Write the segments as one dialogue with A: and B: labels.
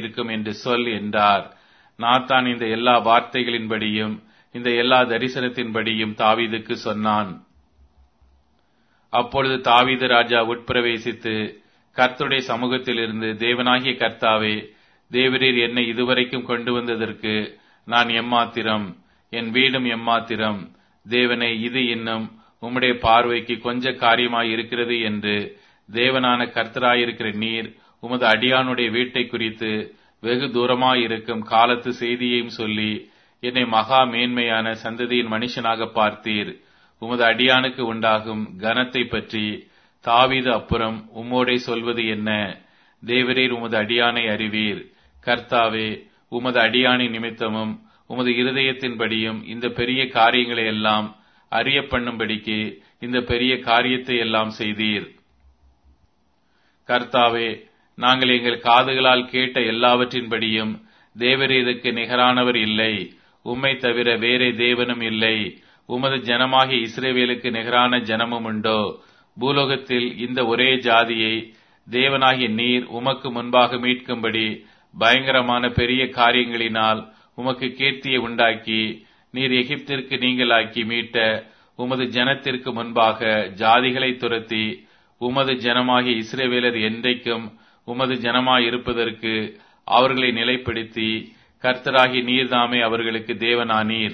A: இருக்கும் என்று சொல் என்றார் நாத்தான் இந்த எல்லா வார்த்தைகளின்படியும் இந்த எல்லா தரிசனத்தின்படியும் தாவீதுக்கு சொன்னான் அப்பொழுது தாவீது ராஜா உட்பிரவேசித்து கர்த்தருடைய சமூகத்திலிருந்து தேவனாகிய கர்த்தாவே தேவரீர் என்னை இதுவரைக்கும் கொண்டு வந்ததற்கு நான் எம்மாத்திரம் என் வீடும் எம்மாத்திரம் தேவனை இது இன்னும் உம்முடைய பார்வைக்கு கொஞ்ச காரியமாய் இருக்கிறது என்று தேவனான கர்த்தராயிருக்கிற நீர் உமது அடியானுடைய வீட்டை குறித்து வெகு தூரமாயிருக்கும் காலத்து செய்தியையும் சொல்லி என்னை மகா மேன்மையான சந்ததியின் மனுஷனாக பார்த்தீர் உமது அடியானுக்கு உண்டாகும் கனத்தை பற்றி தாவீது அப்புறம் உம்மோடே சொல்வது என்ன தேவரீர் உமது அடியானை அறிவீர் கர்த்தாவே உமது அடியானை நிமித்தமும் உமது இருதயத்தின்படியும் இந்த பெரிய காரியங்களை எல்லாம் அறிய பண்ணும்படிக்கு இந்த பெரிய காரியத்தை எல்லாம் செய்தீர் கர்த்தாவே நாங்கள் எங்கள் காதுகளால் கேட்ட எல்லாவற்றின்படியும் தேவரீருக்கு நிகரானவர் இல்லை உம்மை தவிர வேறே தேவனும் இல்லை உமது ஜனமாகிய இஸ்ரேவேலுக்கு நிகரான ஜனமும் உண்டோ பூலோகத்தில் இந்த ஒரே ஜாதியை தேவனாகிய நீர் உமக்கு முன்பாக மீட்கும்படி பயங்கரமான பெரிய காரியங்களினால் உமக்கு கீர்த்தியை உண்டாக்கி நீர் எகிப்திற்கு நீங்களாக்கி மீட்ட உமது ஜனத்திற்கு முன்பாக ஜாதிகளை துரத்தி உமது ஜனமாகிய இஸ்ரேவேலர் என்றைக்கும் உமது ஜனமாய் இருப்பதற்கு அவர்களை நிலைப்படுத்தி கர்த்தராகி நீர்தாமே அவர்களுக்கு தேவனானீர்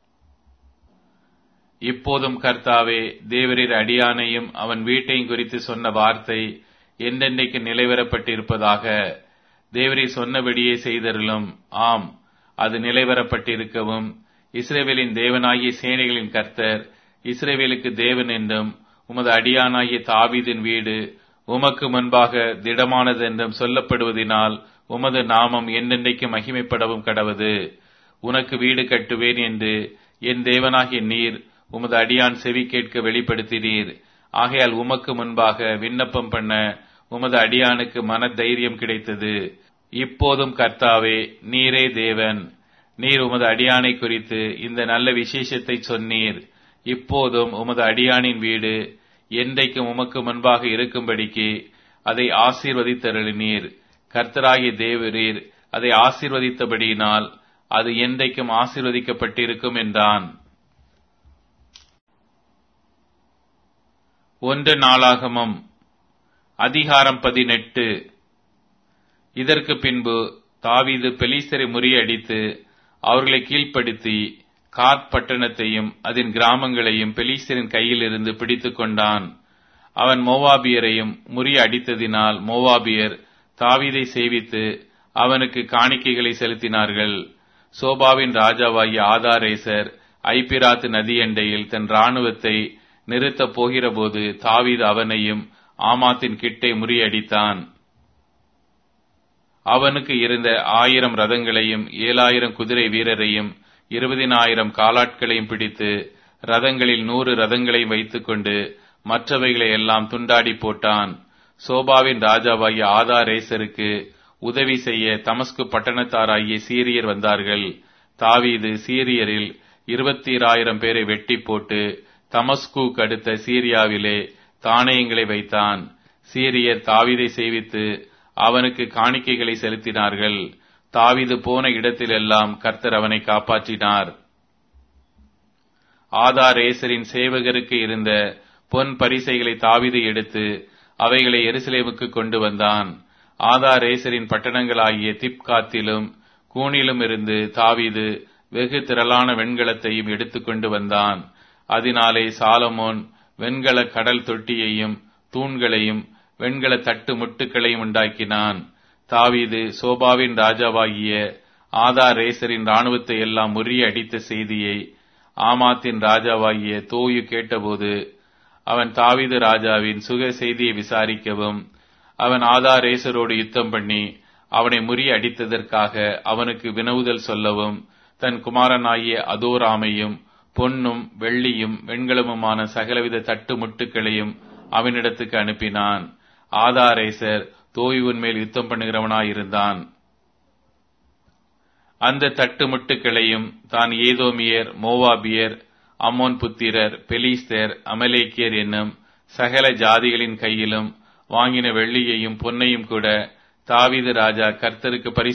A: இப்போதும் கர்த்தாவே தேவரீர் அடியானையும் அவன் வீட்டையும் குறித்து சொன்ன வார்த்தை என்றென்றைக்கு நிலைவரப்பட்டிருப்பதாக தேவரீர் சொன்னபடியே செய்தருளும் ஆம் அது நிலைவரப்பட்டிருக்கவும் இஸ்ரேவேலின் தேவனாகிய சேனைகளின் கர்த்தர் இஸ்ரேவேலுக்கு தேவன் என்றும் உமது அடியானாகிய தாவீதின் வீடு உமக்கு முன்பாக திடமானதென்றும் சொல்லப்படுவதினால் உமது நாமம் என்னென்றைக்கு மகிமைப்படவும் கடவது உனக்கு வீடு கட்டுவேன் என்று என் தேவனாகிய நீர் உமது அடியான் செவி கேட்க வெளிப்படுத்தினீர் ஆகையால் உமக்கு முன்பாக விண்ணப்பம் பண்ண உமது அடியானுக்கு மன தைரியம் கிடைத்தது இப்போதும் கர்த்தாவே நீரே தேவன் நீர் உமது அடியானை குறித்து இந்த நல்ல விசேஷத்தை சொன்னீர் இப்போதும் உமது அடியானின் வீடு என்றைக்கும் உமக்கு முன்பாக இருக்கும்படிக்கு அதை ஆசீர்வதித்தருளினீர் கர்த்தராகிய தேவரீர் அதை ஆசீர்வதித்தபடியினால் அது என்றைக்கும் ஆசீர்வதிக்கப்பட்டிருக்கும் என்றான் ஒன்று நாளாகமம் அதிகாரம் பதினெட்டு இதற்கு பின்பு தாவீது பெலிஸ்தரை முறியடித்து அவர்களை கீழ்ப்படுத்தி காத் பட்டணத்தையும் அதன் கிராமங்களையும் பெலிஸ்தரின் கையிலிருந்து பிடித்துக் கொண்டான் அவன் மோவாபியரையும் முறியடித்ததினால் மோவாபியர் தாவீதை சேவித்து அவனுக்கு காணிக்கைகளை செலுத்தினார்கள் சோபாவின் ராஜாவாகிய ஆதாரேசர் ஐபிராத்து நதியண்டையில் தன் ராணுவத்தை நிறுத்தப் போகிறபோது தாவீது அவனையும் ஆமாத்தின் கிட்டை முறியடித்தான் அவனுக்கு இருந்த ஆயிரம் ரதங்களையும் ஏழாயிரம் குதிரை வீரரையும் இருபதினாயிரம் காலாட்களையும் பிடித்து ரதங்களில் நூறு ரதங்களையும் வைத்துக்கொண்டு மற்றவைகளை எல்லாம் துண்டாடி போட்டான் சோபாவின் ராஜாவாகிய ஆதாரேசருக்கு உதவி செய்ய தமஸ்கு பட்டணத்தாராகிய சீரியர் வந்தார்கள் தாவீது சீரியரில் இருபத்தீராயிரம் பேரை வெட்டி போட்டு தமஸ்கு அடுத்த சீரியாவிலே தானியங்களை வைத்தான் சீரியர் தாவீதை சேவித்து அவனுக்கு காணிக்கைகளை செலுத்தினார்கள் தாவீது போன இடத்திலெல்லாம் கர்த்தர் அவனை காப்பாற்றினார் ஆதாரேசரின் சேவகருக்கு இருந்த பொன் பரிசைகளை தாவீது எடுத்து அவைகளை எருசலேமுக்கு கொண்டு வந்தான் ஆதாரேசரின் பட்டணங்களாகிய திப்காத்திலும் கூனிலும் இருந்து தாவீது வெகு திரளான வெண்கலத்தையும் எடுத்துக்கொண்டு வந்தான் அதனாலே சாலமோன் வெண்கல கடல் தொட்டியையும் தூண்களையும் வெண்கல தட்டு முட்டுக்களையும் உண்டாக்கினான் தாவீது சோபாவின் ராஜாவாகிய ஆதாரேசரின் இராணுவத்தை எல்லாம் முறியடித்த செய்தியை ஆமாத்தின் ராஜாவாகிய தோயு கேட்டபோது அவன் தாவீது ராஜாவின் சுக செய்தியை விசாரிக்கவும் அவன் ஆதாரேசரோடு யுத்தம் பண்ணி அவனை முறியடித்ததற்காக அவனுக்கு வினவுதல் சொல்லவும் தன் குமாரனாகிய அதோராமையும் பொன்னும் வெள்ளியும் வெண்கலமுமான சகலவித தட்டு முட்டுக்களையும் அவனிடத்துக்கு அனுப்பினான் ஆதாரேசர் தோயுவின் மேல் யுத்தம் பண்ணுகிறவனாயிருந்தான் அந்த தட்டு முட்டுக்களையும் தான் ஏதோமியர் மோவாபியர் அம்மோன் புத்திரர் பெலிஸ்தர் அமலேக்கியர் என்னும் சகல ஜாதிகளின் கையிலும் வாங்கின வெள்ளியையும் பொன்னையும் கூட தாவீது ராஜா கர்த்தருக்கு பரிசு